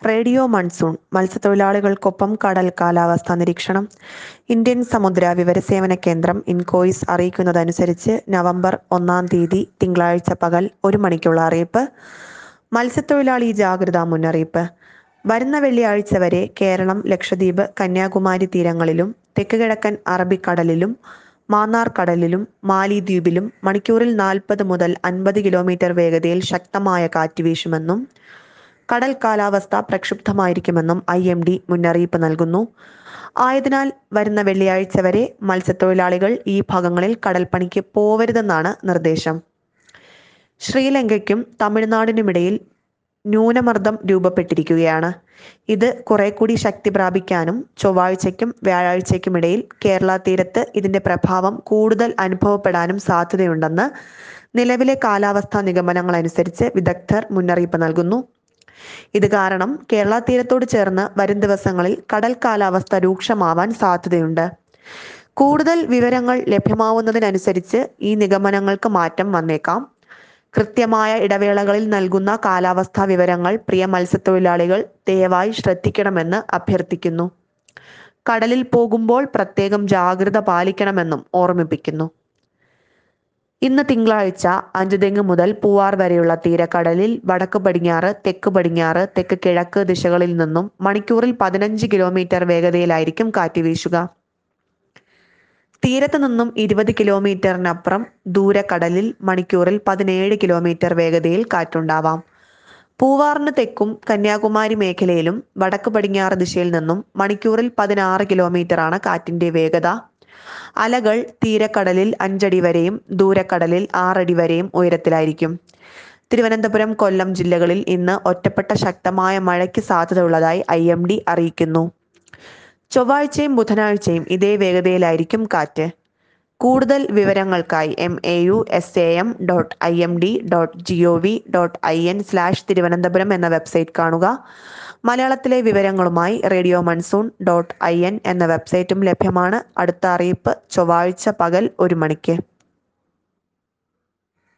radio monsoon മത്സ്യത്തൊഴിലാളികൾക്കൊപ്പം കടൽ കാലാവസ്ഥാ നിരീക്ഷണം ഇന്ത്യൻ സമുദ്ര വിവരസേവന കേന്ദ്രം ഇൻകോയിസ് അറിയിക്കുന്നതനുസരിച്ച് നവംബർ ഒന്നാം തീയതി തിങ്കളാഴ്ച പകൽ ഒരു മണിക്കുള്ള അറിയിപ്പ് മത്സ്യത്തൊഴിലാളി ജാഗ്രതാ മുന്നറിയിപ്പ് വരുന്ന വെള്ളിയാഴ്ച വരെ കേരളം ലക്ഷദ്വീപ് കന്യാകുമാരി തീരങ്ങളിലും തെക്ക് കിഴക്കൻ അറബിക്കടലിലും മാന്നാർ കടലിലും മാലിദ്വീപിലും മണിക്കൂറിൽ നാൽപ്പത് മുതൽ അൻപത് കിലോമീറ്റർ വേഗതയിൽ ശക്തമായ കാറ്റ് വീശുമെന്നും കടൽ കാലാവസ്ഥ പ്രക്ഷുബ്ധമായിരിക്കുമെന്നും ഐ എം ഡി മുന്നറിയിപ്പ് നൽകുന്നു ആയതിനാൽ വരുന്ന വെള്ളിയാഴ്ച വരെ മത്സ്യത്തൊഴിലാളികൾ ഈ ഭാഗങ്ങളിൽ കടൽപ്പണിക്ക് പോവരുതെന്നാണ് നിർദ്ദേശം ശ്രീലങ്കയ്ക്കും തമിഴ്നാടിനുമിടയിൽ ന്യൂനമർദ്ദം രൂപപ്പെട്ടിരിക്കുകയാണ് ഇത് കുറെ കൂടി ശക്തി പ്രാപിക്കാനും ചൊവ്വാഴ്ചയ്ക്കും വ്യാഴാഴ്ചയ്ക്കും ഇടയിൽ കേരള തീരത്ത് ഇതിന്റെ പ്രഭാവം കൂടുതൽ അനുഭവപ്പെടാനും സാധ്യതയുണ്ടെന്ന് നിലവിലെ കാലാവസ്ഥാ നിഗമനങ്ങൾ അനുസരിച്ച് വിദഗ്ധർ മുന്നറിയിപ്പ് നൽകുന്നു ഇത് കാരണം കേരള തീരത്തോട് ചേർന്ന് വരും ദിവസങ്ങളിൽ കടൽ കാലാവസ്ഥ രൂക്ഷമാവാൻ സാധ്യതയുണ്ട് കൂടുതൽ വിവരങ്ങൾ ലഭ്യമാവുന്നതിനനുസരിച്ച് ഈ നിഗമനങ്ങൾക്ക് മാറ്റം വന്നേക്കാം കൃത്യമായ ഇടവേളകളിൽ നൽകുന്ന കാലാവസ്ഥാ വിവരങ്ങൾ പ്രിയ മത്സ്യത്തൊഴിലാളികൾ ദയവായി ശ്രദ്ധിക്കണമെന്ന് അഭ്യർത്ഥിക്കുന്നു കടലിൽ പോകുമ്പോൾ പ്രത്യേകം ജാഗ്രത പാലിക്കണമെന്നും ഓർമ്മിപ്പിക്കുന്നു ഇന്ന് തിങ്കളാഴ്ച അഞ്ചുതെങ്ങ് മുതൽ പൂവാർ വരെയുള്ള തീരക്കടലിൽ വടക്ക് പടിഞ്ഞാറ് തെക്ക് പടിഞ്ഞാറ് തെക്ക് കിഴക്ക് ദിശകളിൽ നിന്നും മണിക്കൂറിൽ പതിനഞ്ച് കിലോമീറ്റർ വേഗതയിലായിരിക്കും കാറ്റ് വീശുക തീരത്ത് നിന്നും ഇരുപത് കിലോമീറ്ററിനപ്പുറം ദൂരക്കടലിൽ മണിക്കൂറിൽ പതിനേഴ് കിലോമീറ്റർ വേഗതയിൽ കാറ്റുണ്ടാവാം പൂവാറിന് തെക്കും കന്യാകുമാരി മേഖലയിലും വടക്ക് പടിഞ്ഞാറ് ദിശയിൽ നിന്നും മണിക്കൂറിൽ പതിനാറ് കിലോമീറ്ററാണ് കാറ്റിന്റെ വേഗത അലകൾ തീരക്കടലിൽ അഞ്ചടി വരെയും ദൂരക്കടലിൽ ആറടി വരെയും ഉയരത്തിലായിരിക്കും തിരുവനന്തപുരം കൊല്ലം ജില്ലകളിൽ ഇന്ന് ഒറ്റപ്പെട്ട ശക്തമായ മഴയ്ക്ക് സാധ്യതയുള്ളതായി ഐ എം ഡി അറിയിക്കുന്നു ചൊവ്വാഴ്ചയും ബുധനാഴ്ചയും ഇതേ വേഗതയിലായിരിക്കും കാറ്റ് കൂടുതൽ വിവരങ്ങൾക്കായി M A U S A M dot I M D dot G O V dot I N slash Thiruvananthapuram എന്ന വെബ്സൈറ്റ് കാണുക മലയാളത്തിലെ വിവരങ്ങളുമായി radio monsoon dot I N എന്ന വെബ്സൈറ്റും ലഭ്യമാണ് അടുത്ത അറിയിപ്പ് ചൊവ്വാഴ്ച പകൽ ഒരു മണിക്ക്